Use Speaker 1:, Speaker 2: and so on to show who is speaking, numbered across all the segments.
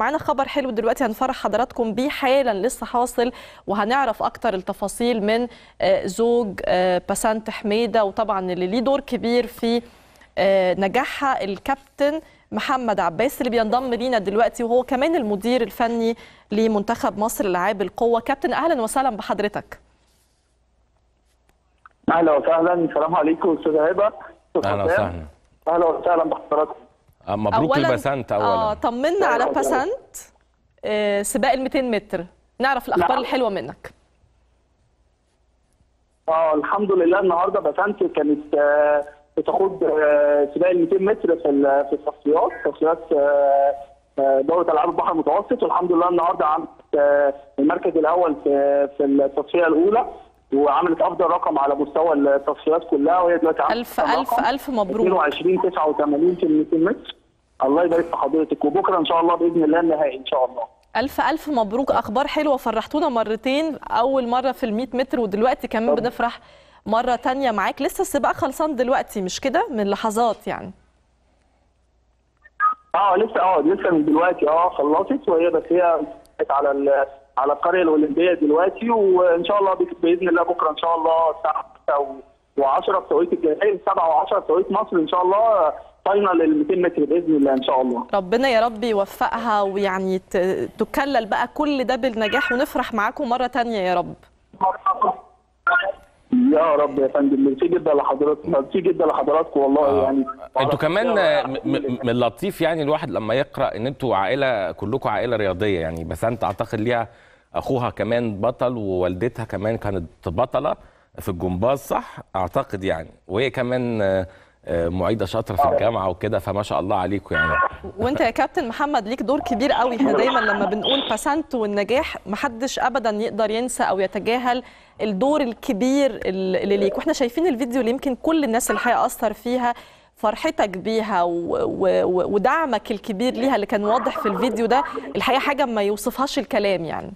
Speaker 1: معانا خبر حلو دلوقتي هنفرح حضراتكم بيه حالا لسه حاصل وهنعرف اكتر التفاصيل من زوج بسنت حميده وطبعا اللي ليه دور كبير في نجاحها الكابتن محمد عباس اللي بينضم لينا دلوقتي وهو كمان المدير الفني لمنتخب مصر لالعاب القوه كابتن اهلا وسهلا بحضرتك
Speaker 2: اهلا وسهلا السلام عليكم استاذه هبه
Speaker 3: اهلا وسهلا
Speaker 2: اهلا وسهلا بحضراتكم
Speaker 3: مبروك لبسنت اولا
Speaker 1: اه طمنا على بسنت آه سباق ال 200 متر نعرف الاخبار
Speaker 2: نعم.
Speaker 1: الحلوه منك
Speaker 2: اه الحمد لله النهارده بسنت كانت آه بتاخد آه سباق ال 200 متر في ال- في التصفيات تصفيات آه آه، دورة ألعاب البحر المتوسط والحمد لله النهارده عملت آه، المركز الأول في في التصفية الأولى وعملت أفضل رقم على مستوى التصفيات كلها وهي دلوقتي عملت
Speaker 1: الف
Speaker 2: أفضل
Speaker 1: الف
Speaker 2: رقم.
Speaker 1: الف مبروك
Speaker 2: 22 89 في ال 200 متر الله يبارك في حضرتك وبكره ان شاء الله باذن الله النهائي ان شاء الله
Speaker 1: الف الف مبروك اخبار حلوه فرحتونا مرتين اول مره في ال 100 متر ودلوقتي كمان
Speaker 2: طب.
Speaker 1: بنفرح مره تانية معاك لسه السباق خلصان دلوقتي مش كده من لحظات يعني
Speaker 2: اه لسه اه لسه من دلوقتي اه خلصت وهي بس هي كانت على ال- على القريه الاولمبيه دلوقتي وان شاء الله بك- باذن الله بكره ان شاء الله الساعه 6 و10 بتوقيت الجزائر 7 و10 بتوقيت مصر ان شاء الله فاينل ال 200 متر باذن الله ان شاء الله
Speaker 1: ربنا يا رب يوفقها ويعني ت- تكلل بقى كل ده بالنجاح ونفرح معاكم مره تانية يا رب
Speaker 2: يا رب يا فندم ميرسي جدا لحضرتك ميرسي جدا لحضراتكم والله
Speaker 3: آه.
Speaker 2: يعني
Speaker 3: انتوا كمان آه، م- م- من اللطيف يعني الواحد لما يقرا ان انتوا عائله كلكم عائله رياضيه يعني بسنت اعتقد ليها اخوها كمان بطل ووالدتها كمان كانت بطله في الجمباز صح اعتقد يعني وهي كمان آه، آه، معيده شاطره في الجامعه وكده فما شاء الله عليكم يعني
Speaker 1: وانت يا كابتن محمد ليك دور كبير قوي احنا دايما لما بنقول بسنت والنجاح محدش ابدا يقدر ينسى او يتجاهل الدور الكبير اللي ليك واحنا شايفين الفيديو اللي يمكن كل الناس الحقيقه اثر فيها فرحتك بيها و... و... و- ودعمك الكبير ليها اللي كان واضح في الفيديو ده الحقيقه حاجه ما يوصفهاش الكلام يعني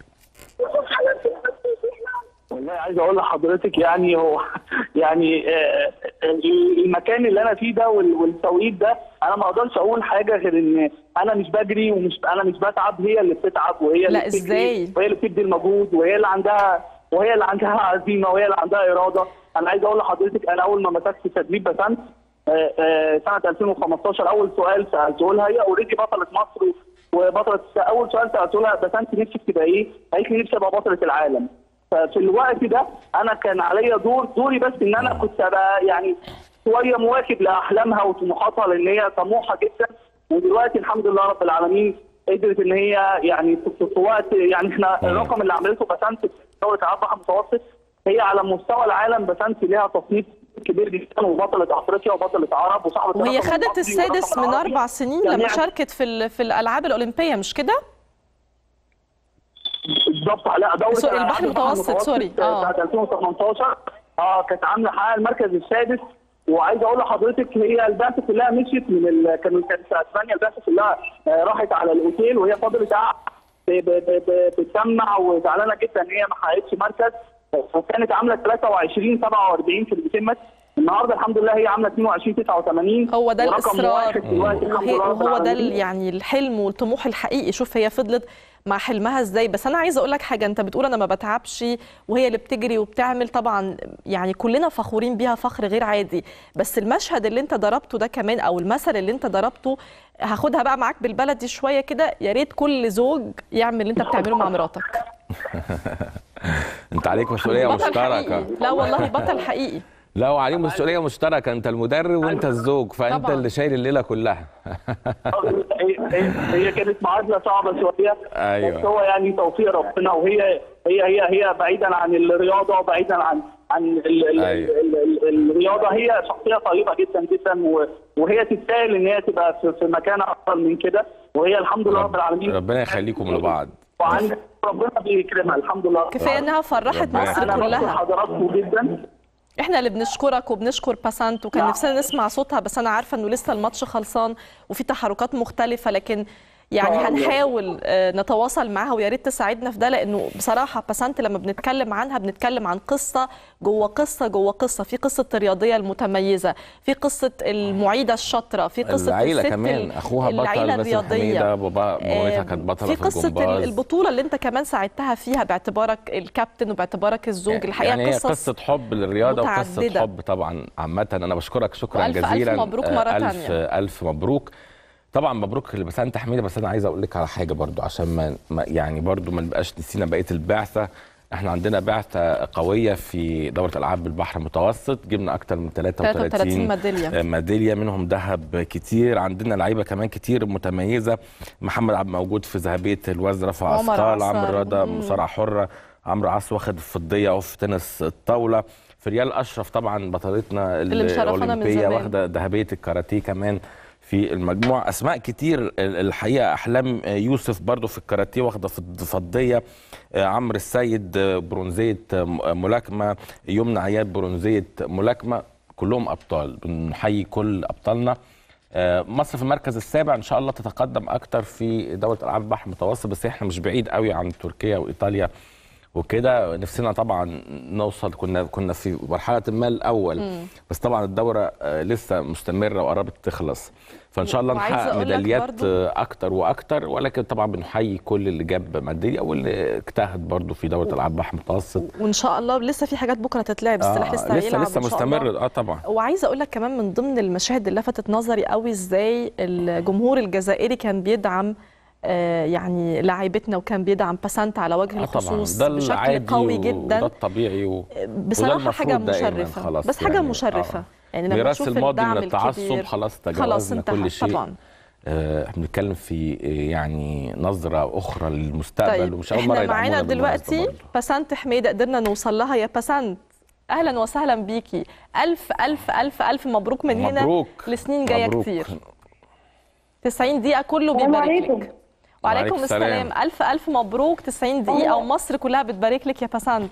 Speaker 2: والله عايز اقول لحضرتك يعني هو يعني آه، المكان اللي انا فيه ده وال- والتوقيت ده انا ما اقدرش اقول حاجه غير ان انا مش بجري ومش انا مش بتعب هي اللي بتتعب وهي اللي
Speaker 1: لا،
Speaker 2: بتجري
Speaker 1: إزاي؟
Speaker 2: وهي اللي بتدي المجهود وهي اللي عندها وهي اللي عندها عزيمه وهي اللي عندها اراده انا عايز اقول لحضرتك انا اول ما مسكت تدريب بسنت آه، آه، سنه 2015 اول سؤال سالته لها هي اوريدي بطله مصر وبطله اول سؤال سالته لها بسنت نفسك تبقى ايه؟ قالت لي نفسي ابقى بطله العالم ففي الوقت ده انا كان عليا دور دوري بس ان انا كنت ابقى يعني شويه مواكب لاحلامها وطموحاتها لان هي طموحه جدا ودلوقتي الحمد لله رب العالمين قدرت ان هي يعني في في وقت يعني احنا الرقم اللي عملته بسنت في دوله العاب بحر المتوسط هي على مستوى العالم بسنت ليها تصنيف كبير جدا وبطله افريقيا وبطله عرب وصاحبه
Speaker 1: وهي
Speaker 2: الرقم
Speaker 1: خدت
Speaker 2: المصري
Speaker 1: السادس
Speaker 2: والرقم
Speaker 1: من
Speaker 2: العربي.
Speaker 1: اربع سنين
Speaker 2: يعني
Speaker 1: لما شاركت في ال- في الالعاب الاولمبيه مش كده
Speaker 2: بالظبط لا دوره
Speaker 1: سوري،
Speaker 2: الألعاب
Speaker 1: البحر المتوسط، سوري. آه.
Speaker 2: بتاعت 2018 اه كانت عامله حقق المركز السادس وعايز اقول لحضرتك هي البعثه كلها مشيت من ال... كانوا كانت في اسبانيا البعثه كلها آه، راحت على الاوتيل وهي فضلت قاعده ب- ب- ب- ب- بتسمع وزعلانه جدا ان هي ما حققتش مركز وكانت عامله 23 47 في ال 200 متر النهارده الحمد لله هي عامله 22 89
Speaker 1: هو ده
Speaker 2: ورقم
Speaker 1: الاصرار
Speaker 2: واحد دلوقتي الحمد
Speaker 1: وهي-
Speaker 2: لله رب
Speaker 1: وهو ده ال-
Speaker 2: العالمين.
Speaker 1: يعني الحلم والطموح الحقيقي شوف هي فضلت مع حلمها ازاي بس انا عايزه اقول لك حاجه انت بتقول انا ما بتعبش وهي اللي بتجري وبتعمل طبعا يعني كلنا فخورين بيها فخر غير عادي بس المشهد اللي انت ضربته ده كمان او المثل اللي انت ضربته هاخدها بقى معاك بالبلدي شويه كده يا ريت كل زوج يعمل اللي انت بتعمله مع مراتك
Speaker 3: انت عليك مسؤوليه
Speaker 1: بطل
Speaker 3: مشتركه
Speaker 1: حقيقي لا والله بطل حقيقي
Speaker 3: لا وعليه مسؤوليه مشتركه انت المدرب وانت الزوج فانت
Speaker 1: طبعاً.
Speaker 3: اللي شايل الليله كلها
Speaker 2: هي هي- هي كانت معادله صعبه شويه
Speaker 3: أيوة.
Speaker 2: بس هو يعني توفيق ربنا وهي هي هي هي بعيدا عن الرياضه بعيدا عن عن ال ال
Speaker 3: أيوة.
Speaker 2: ال ال الرياضه هي شخصيه طيبه جدا جدا و- وهي تستاهل ان هي تبقى في, في مكان افضل من كده وهي الحمد لله رب العالمين
Speaker 3: ربنا يخليكم لبعض
Speaker 2: وعند ربنا بيكرمها الحمد لله
Speaker 1: كفايه انها فرحت
Speaker 3: ربنا
Speaker 1: مصر
Speaker 2: انا بشكر
Speaker 1: كلها
Speaker 2: حضراتكم جدا
Speaker 1: احنا اللي بنشكرك وبنشكر باسانت وكان
Speaker 2: نعم.
Speaker 1: نفسنا نسمع صوتها بس انا عارفه انه لسه الماتش خلصان وفي تحركات مختلفه لكن يعني
Speaker 2: آه.
Speaker 1: هنحاول آه، نتواصل معاها ويا ريت تساعدنا في ده لانه بصراحه بسنت لما بنتكلم عنها بنتكلم عن قصه جوه قصه جوه قصه في قصه الرياضيه المتميزه في قصه المعيده الشاطره في قصه
Speaker 3: العيله
Speaker 1: الست
Speaker 3: كمان
Speaker 1: ال-
Speaker 3: اخوها
Speaker 1: العيله
Speaker 3: بطل باسم
Speaker 1: الرياضيه
Speaker 3: حميده بابا مامتها
Speaker 1: آه،
Speaker 3: كانت بطله
Speaker 1: في
Speaker 3: في,
Speaker 1: قصه
Speaker 3: الجمباز
Speaker 1: البطوله اللي انت كمان ساعدتها فيها باعتبارك الكابتن وباعتبارك الزوج الحقيقه
Speaker 3: يعني هي
Speaker 1: قصص
Speaker 3: قصه حب للرياضه وقصه
Speaker 1: متعددة.
Speaker 3: حب طبعا عامه انا بشكرك شكرا
Speaker 1: وألف- ألف
Speaker 3: جزيلا
Speaker 1: مبروك
Speaker 3: آه،
Speaker 1: مرة
Speaker 3: الف
Speaker 1: تانية.
Speaker 3: الف مبروك طبعا مبروك لبسنت حميده بس انا عايز اقول لك على حاجه برضو عشان ما ما- يعني برضو ما نبقاش نسينا بقيه البعثه احنا عندنا بعثه قويه في دوره العاب البحر المتوسط جبنا اكتر من
Speaker 1: 33
Speaker 3: 33
Speaker 1: ميداليه
Speaker 3: ميداليه منهم ذهب كتير عندنا لعيبه كمان كتير متميزه محمد عبد موجود في ذهبيه الوزن رفع
Speaker 1: عمر
Speaker 3: اثقال
Speaker 1: عصر.
Speaker 3: عمرو رضا
Speaker 1: مم.
Speaker 3: مصارعه حره عمرو عاص واخد الفضيه اهو في تنس الطاوله فريال اشرف طبعا بطلتنا
Speaker 1: اللي مشرفانا من
Speaker 3: الاولمبيه
Speaker 1: زمان.
Speaker 3: واخده ذهبيه الكاراتيه كمان في المجموع اسماء كتير ال- الحقيقه احلام يوسف برضو في الكاراتيه واخده فض- فضيه آه، عمرو السيد آه، برونزيه آه، م- ملاكمه يمنى عياد برونزيه ملاكمه كلهم ابطال بنحيي كل ابطالنا آه، مصر في المركز السابع ان شاء الله تتقدم اكتر في دوله العاب البحر المتوسط بس احنا مش بعيد قوي عن تركيا وايطاليا وكده نفسنا طبعا نوصل كنا كنا في مرحله ما الاول بس طبعا الدوره آه، لسه مستمره وقربت تخلص فان شاء الله
Speaker 1: وعايزة
Speaker 3: نحقق
Speaker 1: أقول لك
Speaker 3: ميداليات
Speaker 1: برضو-
Speaker 3: آه، اكتر واكتر ولكن طبعا بنحيي كل اللي جاب ميداليه واللي اجتهد برضو في دوره العاب البحر المتوسط
Speaker 1: وان شاء الله لسه في حاجات بكره تتلعب السلاح
Speaker 3: آه،
Speaker 1: لسه
Speaker 3: لسه
Speaker 1: هيلعب
Speaker 3: لسه
Speaker 1: إن شاء الله.
Speaker 3: مستمر اه طبعا
Speaker 1: وعايزه اقول لك كمان من ضمن المشاهد اللي لفتت نظري قوي ازاي الجمهور الجزائري كان بيدعم آه، يعني لاعيبتنا وكان بيدعم باسنت على وجه
Speaker 3: آه طبعا
Speaker 1: الخصوص
Speaker 3: ده
Speaker 1: بشكل
Speaker 3: العادي
Speaker 1: قوي
Speaker 3: وده
Speaker 1: جدا
Speaker 3: الطبيعي و...
Speaker 1: بصراحه حاجه
Speaker 3: المفروض دائماً
Speaker 1: مشرفه
Speaker 3: خلاص
Speaker 1: بس حاجه
Speaker 3: يعني،
Speaker 1: مشرفه
Speaker 3: آه.
Speaker 1: يعني لما
Speaker 3: ميراث
Speaker 1: نشوف
Speaker 3: الماضي
Speaker 1: الدعم
Speaker 3: من التعصب
Speaker 1: الكبير
Speaker 3: خلاص
Speaker 1: خلاص
Speaker 3: تجاوزنا
Speaker 1: انتهى
Speaker 3: كل شيء
Speaker 1: طبعا
Speaker 3: آه، احنا بنتكلم في آه، يعني نظره اخرى للمستقبل
Speaker 1: طيب
Speaker 3: ومش اول مره
Speaker 1: احنا
Speaker 3: يدعمونا
Speaker 1: معانا
Speaker 3: بالمناسبة
Speaker 1: دلوقتي
Speaker 3: برضه.
Speaker 1: بسنت حميده قدرنا نوصل لها يا بسنت اهلا وسهلا بيكي الف الف الف الف مبروك من هنا
Speaker 3: مبروك
Speaker 1: لسنين جايه
Speaker 3: مبروك.
Speaker 1: كتير 90 دقيقه كله
Speaker 4: السلام
Speaker 1: بيبارك
Speaker 4: عليكم.
Speaker 1: لك وعليكم
Speaker 3: وعليكم
Speaker 1: السلام
Speaker 3: السلام.
Speaker 1: الف الف مبروك 90 دقيقه ومصر كلها بتبارك لك يا بسنت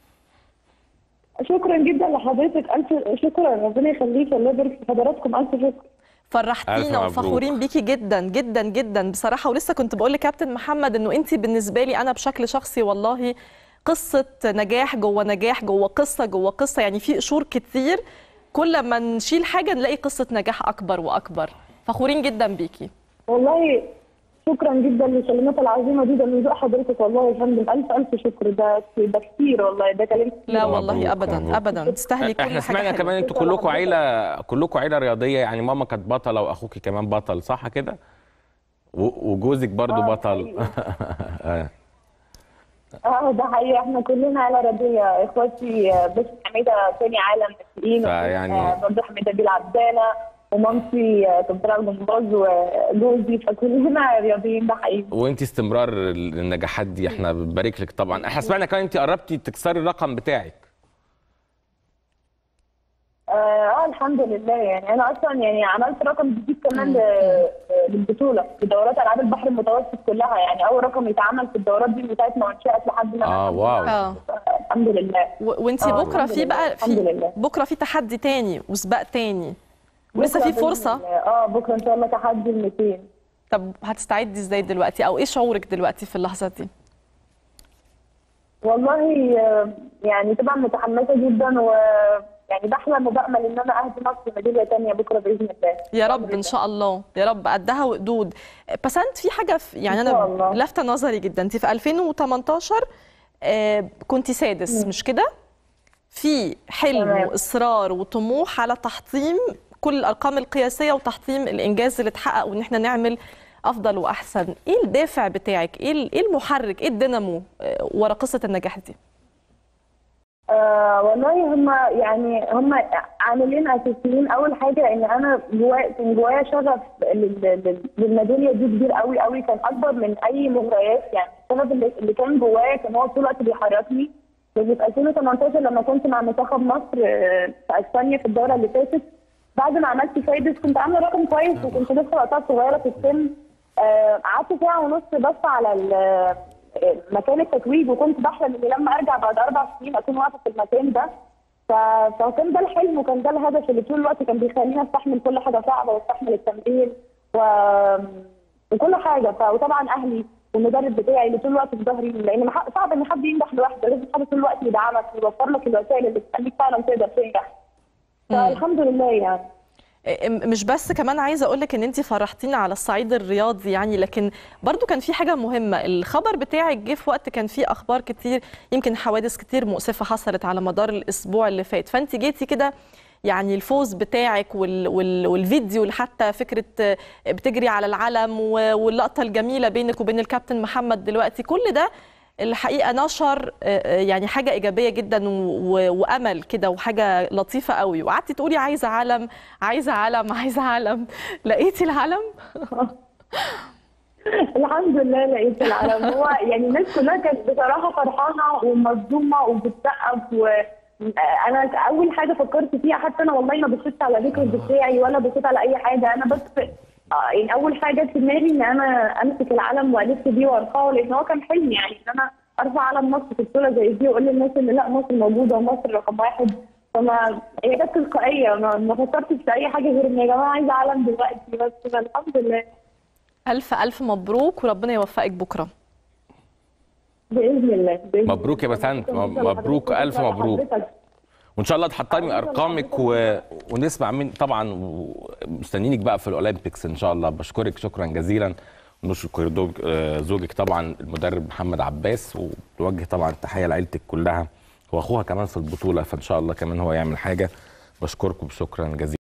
Speaker 4: شكرا جدا لحضرتك الف شكرا ربنا يخليك الله يبارك في حضراتكم الف شكر
Speaker 3: ألف
Speaker 1: فرحتينا
Speaker 3: مبروك.
Speaker 1: وفخورين بيكي جدا جدا جدا بصراحه ولسه كنت بقول لكابتن محمد انه انت بالنسبه لي انا بشكل شخصي والله قصه نجاح جوه نجاح جوه قصه جوه قصه يعني في قشور كتير كل ما نشيل حاجه نلاقي قصه نجاح اكبر واكبر فخورين جدا بيكي
Speaker 4: والله شكرا جدا للكلمات العظيمه دي ده من ذوق حضرتك والله يا فندم الف الف شكر ده ده كتير والله ده كلام كتير
Speaker 1: لا
Speaker 3: مبروك،
Speaker 1: والله ابدا
Speaker 3: مبروك.
Speaker 1: ابدا تستاهلي كل
Speaker 3: احنا
Speaker 1: حاجه
Speaker 3: سمعنا
Speaker 1: حلوة.
Speaker 3: كمان انتوا
Speaker 4: شكراً
Speaker 3: كلكم
Speaker 4: لحضرتك.
Speaker 3: عيله كلكم عيله رياضيه يعني ماما كانت بطله واخوكي كمان بطل صح كده و- وجوزك برضو
Speaker 4: آه،
Speaker 3: بطل آه.
Speaker 4: اه ده حقيقي احنا كلنا عيله رياضيه اخواتي آه، بس حميده تاني عالم مسيحيين
Speaker 3: فيعني-
Speaker 4: آه، برضه حميده بيلعب دانا ومامتي آه، كانت بتلعب جمباز وجوزي فكلنا رياضيين ده حقيقي
Speaker 3: وانت استمرار النجاحات دي احنا بنبارك لك طبعا احنا سمعنا كمان انت قربتي تكسري الرقم بتاعك
Speaker 4: اه آه، الحمد لله يعني انا اصلا يعني عملت رقم جديد كمان ل- للبطوله في دورات العاب البحر المتوسط كلها يعني اول رقم يتعمل في الدورات دي من ساعه ما انشات لحد ما
Speaker 3: اه واو
Speaker 1: اه
Speaker 4: الحمد لله
Speaker 1: وانت
Speaker 4: آه،
Speaker 1: بكره
Speaker 4: الحمد
Speaker 1: في
Speaker 4: لله،
Speaker 1: بقى
Speaker 4: الحمد
Speaker 1: في
Speaker 4: لله.
Speaker 1: بكره في تحدي تاني وسباق تاني ولسه
Speaker 4: بكرة
Speaker 1: في فرصه
Speaker 4: بإذن الله. اه بكره ان شاء الله تحدي ال 200
Speaker 1: طب هتستعدي ازاي دلوقتي او ايه شعورك دلوقتي في اللحظه دي
Speaker 4: والله آه، يعني طبعا متحمسه جدا و يعني بحلم وبامل ان انا اهدي مصر ميداليه ثانيه بكره باذن الله
Speaker 1: يا رب ان شاء الله يا رب قدها وقدود بسنت في حاجه في يعني
Speaker 4: إن شاء
Speaker 1: انا
Speaker 4: الله.
Speaker 1: لافته نظري جدا انت في 2018 آه، كنت سادس مش كده في حلم
Speaker 4: تمام.
Speaker 1: واصرار وطموح على تحطيم كل الارقام القياسيه وتحطيم الانجاز اللي اتحقق وان احنا نعمل افضل واحسن ايه الدافع بتاعك ايه ال- ايه المحرك ايه الدينامو آه، ورا قصه النجاح دي
Speaker 4: آه والله هم يعني هم عاملين اساسيين اول حاجه ان انا جوايا كان جوايا شغف لل- لل- للميداليه دي كبير قوي قوي كان اكبر من اي مغريات يعني السبب اللي, اللي كان جوايا كان هو طول الوقت بيحركني لان في 2018 لما كنت مع منتخب مصر آه، في اسبانيا في الدوره اللي فاتت بعد ما عملت فايدس كنت عامله رقم كويس وكنت لسه وقتها صغيره في السن آه، قعدت ساعه ونص بس على ال- مكان التتويج وكنت بحلم ان لما ارجع بعد اربع سنين اكون واقفه في المكان ده ف- فكان ده الحلم وكان ده الهدف اللي طول الوقت كان بيخليني استحمل كل حاجه صعبه واستحمل التمرين و وكل حاجه ف... وطبعا اهلي والمدرب بتاعي اللي طول الوقت في ظهري لان مح- صعب ان حد ينجح لوحده لازم حد طول الوقت يدعمك ويوفر لك الوسائل اللي تخليك فعلا تقدر تنجح فالحمد لله يعني
Speaker 1: م- مش بس كمان عايزه اقول لك ان انت فرحتينا على الصعيد الرياضي يعني لكن برضو كان في حاجه مهمه الخبر بتاعك جه في وقت كان فيه اخبار كتير يمكن حوادث كتير مؤسفه حصلت على مدار الاسبوع اللي فات فانت جيتي كده يعني الفوز بتاعك وال وال والفيديو اللي حتى فكره آه، بتجري على العلم و- واللقطه الجميله بينك وبين الكابتن محمد دلوقتي كل ده الحقيقه نشر آه، آه، يعني حاجه ايجابيه جدا و- و- وامل كده وحاجه لطيفه قوي وقعدتي تقولي عايزه علم عايزه علم عايزه علم لقيتي العلم
Speaker 4: الحمد لله لقيت العلم هو يعني الناس كلها كانت بصراحه فرحانه ومصدومه وبتسقف و انا اول حاجه فكرت فيها حتى انا والله ما بصيت على الريكورد بتاعي ولا بصيت على اي حاجه انا بس آه، يعني اول حاجه جت في دماغي ان انا امسك العلم والف بيه وارفعه لان هو كان حلمي يعني ان انا ارفع علم مصر في بطوله زي دي واقول للناس ان لا مصر موجوده ومصر رقم واحد فما هي كانت تلقائيه ما, ما فكرتش في اي حاجه غير ان يا جماعه عايزه علم دلوقتي بس الحمد لله
Speaker 1: الف الف مبروك وربنا يوفقك بكره
Speaker 4: باذن الله بإذن
Speaker 3: مبروك يا
Speaker 4: الله.
Speaker 3: بسنت،
Speaker 4: شكراً
Speaker 3: مبروك،
Speaker 4: لحضرتك.
Speaker 3: ألف
Speaker 4: شكراً
Speaker 3: مبروك.
Speaker 4: لحضرتك.
Speaker 3: وان شاء الله تحطمي ارقامك و... ونسمع من طبعا مستنيينك بقى في الاولمبيكس ان شاء الله بشكرك شكرا جزيلا ونشكر دوج- آه، زوجك طبعا المدرب محمد عباس ونوجه طبعا تحيه لعيلتك كلها واخوها كمان في البطوله فان شاء الله كمان هو يعمل حاجه بشكركم شكرا جزيلا